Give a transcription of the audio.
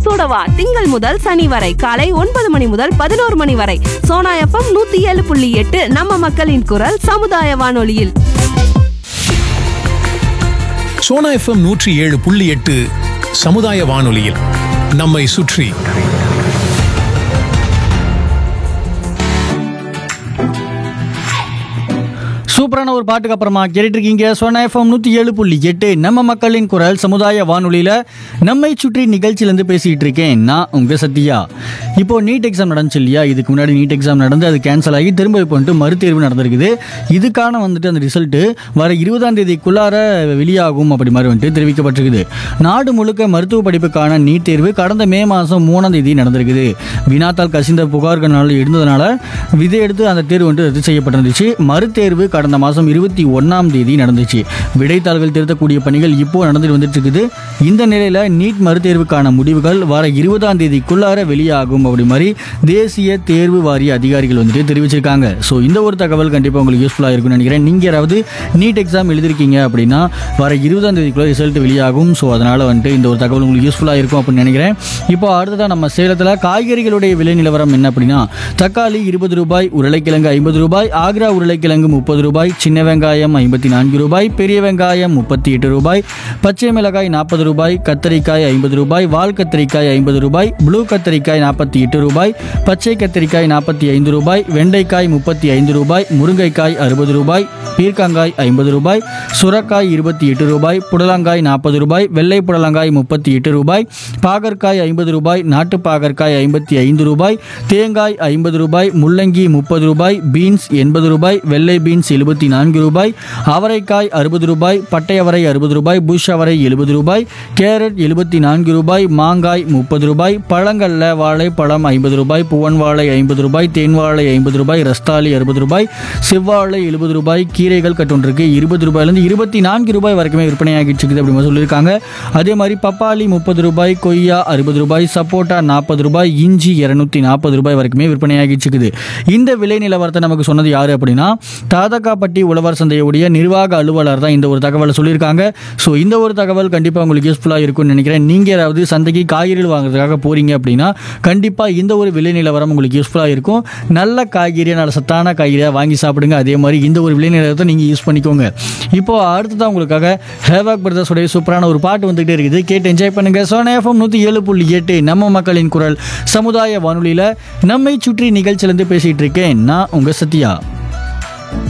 சூடவா திங்கள் முதல் சனி வரை காலை ஒன்பது மணி முதல் பதினோரு மணி வரை சோனா எஃப்எம் நூத்தி ஏழு புள்ளி எட்டு நம்ம மக்களின் குரல் சமுதாய வானொலியில் சோனா எஃப்எம் நூற்றி ஏழு புள்ளி எட்டு சமுதாய வானொலியில் நம்மை சுற்றி சூப்பரான ஒரு பாட்டுக்கு அப்புறமா கேட்டுட்டு இருக்கீங்க சோனா எஃப்எம் நூற்றி ஏழு புள்ளி எட்டு நம்ம மக்களின் குரல் சமுதாய வானொலியில் நம்மை சுற்றி நிகழ்ச்சியிலேருந்து பேசிகிட்டு இருக்கேன் நான் உங்கள் சத்யா இப்போ நீட் எக்ஸாம் நடந்துச்சு இல்லையா இதுக்கு முன்னாடி நீட் எக்ஸாம் நடந்து அது கேன்சல் ஆகி திரும்ப இப்போ வந்துட்டு மறுதேர்வு நடந்திருக்குது இதுக்கான வந்துட்டு அந்த ரிசல்ட்டு வர இருபதாம் தேதிக்குள்ளார வெளியாகும் அப்படி மாதிரி வந்துட்டு தெரிவிக்கப்பட்டிருக்குது நாடு முழுக்க மருத்துவ படிப்புக்கான நீட் தேர்வு கடந்த மே மாதம் மூணாம் தேதி நடந்திருக்குது வினாத்தால் கசிந்த புகார்கள் இருந்ததுனால விதை எடுத்து அந்த தேர்வு வந்துட்டு ரத்து செய்யப்பட்டிருந்துச்சு மறுதேர்வு கடந்த மாதம் இருபத்தி ஒன்றாம் தேதி நடந்துச்சு விடைத்தாள்கள் திருத்தக்கூடிய பணிகள் இப்போ நடந்துட்டு வந்துட்டு இருக்குது இந்த நிலையில் நீட் மறுதேர்வுக்கான முடிவுகள் வர இருபதாம் தேதிக்குள்ளார வெளியாகும் அப்படி மாதிரி தேசிய தேர்வு வாரிய அதிகாரிகள் வந்துட்டு தெரிவிச்சிருக்காங்க ஸோ இந்த ஒரு தகவல் கண்டிப்பாக உங்களுக்கு யூஸ்ஃபுல்லாக இருக்கும்னு நினைக்கிறேன் நீங்கள் யாராவது நீட் எக்ஸாம் எழுதிருக்கீங்க அப்படின்னா வர இருபதாம் தேதிக்குள்ள ரிசல்ட் வெளியாகும் ஸோ அதனால் வந்துட்டு இந்த ஒரு தகவல் உங்களுக்கு யூஸ்ஃபுல்லாக இருக்கும் அப்படின்னு நினைக்கிறேன் இப்போ அடுத்ததாக நம்ம சேலத்தில் காய்கறிகளுடைய விலை நிலவரம் என்ன அப்படின்னா தக்காளி இருபது ரூபாய் உருளைக்கிழங்கு ஐம்பது ரூபாய் ஆக்ரா உருளைக்கிழங்கு முப்பது ரூபாய் சின்ன வெங்காயம் ஐம்பத்தி நான்கு ரூபாய் பெரிய வெங்காயம் முப்பத்தி எட்டு ரூபாய் பச்சை மிளகாய் நாற்பது ரூபாய் கத்தரிக்காய் ஐம்பது ரூபாய் வால் கத்தரிக்காய் ஐம்பது ரூபாய் ப்ளூ கத்தரிக்காய் நாற்பத்தி எட்டு ரூபாய் பச்சை கத்தரிக்காய் நாற்பத்தி ஐந்து ரூபாய் வெண்டைக்காய் முப்பத்தி ஐந்து ரூபாய் முருங்கைக்காய் அறுபது ரூபாய் பீர்க்கங்காய் ஐம்பது ரூபாய் சுரக்காய் இருபத்தி எட்டு ரூபாய் புடலங்காய் நாற்பது ரூபாய் வெள்ளை புடலங்காய் முப்பத்தி எட்டு ரூபாய் பாகற்காய் ஐம்பது ரூபாய் நாட்டு பாகற்காய் ஐம்பத்தி ஐந்து ரூபாய் தேங்காய் ஐம்பது ரூபாய் முள்ளங்கி முப்பது ரூபாய் பீன்ஸ் எண்பது ரூபாய் வெள்ளை பீன்ஸ் எழுபத்தி நான்கு ரூபாய் அவரைக்காய் அறுபது ரூபாய் பட்டை அவரை அறுபது ரூபாய் புஷ் அவரை எழுபது ரூபாய் கேரட் எழுபத்தி நான்கு ரூபாய் மாங்காய் முப்பது ரூபாய் பழங்கள்ல வாழைப்பழம் ஐம்பது ரூபாய் புவன் வாழை ஐம்பது ரூபாய் தேன் வாழை ஐம்பது ரூபாய் ரஸ்தாலி அறுபது ரூபாய் செவ்வாழை எழுபது ரூபாய் கீரைகள் கட்டொன்றிருக்கு இருபது ரூபாயிலிருந்து இருபத்தி நான்கு ரூபாய் வரைக்குமே விற்பனையாகிட்டு இருக்குது அப்படி மாதிரி சொல்லியிருக்காங்க அதே மாதிரி பப்பாளி முப்பது ரூபாய் கொய்யா அறுபது ரூபாய் சப்போட்டா நாற்பது ரூபாய் இஞ்சி இரநூத்தி நாற்பது ரூபாய் வரைக்குமே விற்பனையாகிட்டு இருக்குது இந்த விலை நிலவரத்தை நமக்கு சொன்னது யாரு அப்படின்னா தாதகாப்பட்டி உழவர் சந்தையுடைய நிர்வாக அலுவலர் தான் இந்த ஒரு தகவலை சொல்லியிருக்காங்க ஸோ இந்த ஒரு தகவல் கண்டிப்பாக உங்களுக்கு யூஸ்ஃபுல்லாக இருக்கும்னு நினைக்கிறேன் நீங்கள் யாராவது சந்தைக்கு காய்கறிகள் வாங்குறதுக்காக போறீங்க அப்படின்னா கண்டிப்பாக இந்த ஒரு விலை நிலவரம் உங்களுக்கு யூஸ்ஃபுல்லாக இருக்கும் நல்ல காய்கறியாக நல்ல சத்தான காய்கறியாக வாங்கி சாப்பிடுங்க அதே மாதிரி இந்த ஒரு விலை நிலவரத்தை நீங்கள் யூஸ் பண்ணிக்கோங்க இப்போ அடுத்ததான் உங்களுக்காக ஹேவாக் பிரதர்ஸோடைய சூப்பரான ஒரு பாட்டு வந்துகிட்டே இருக்குது கேட்டு என்ஜாய் பண்ணுங்க சோனா எஃப்எம் நூற்றி ஏழு புள்ளி எட்டு நம்ம மக்களின் குரல் சமுதாய வானொலியில் நம்மை சுற்றி நிகழ்ச்சியிலேருந்து பேசிகிட்டு இருக்கேன் நான் உங்கள் சத்யா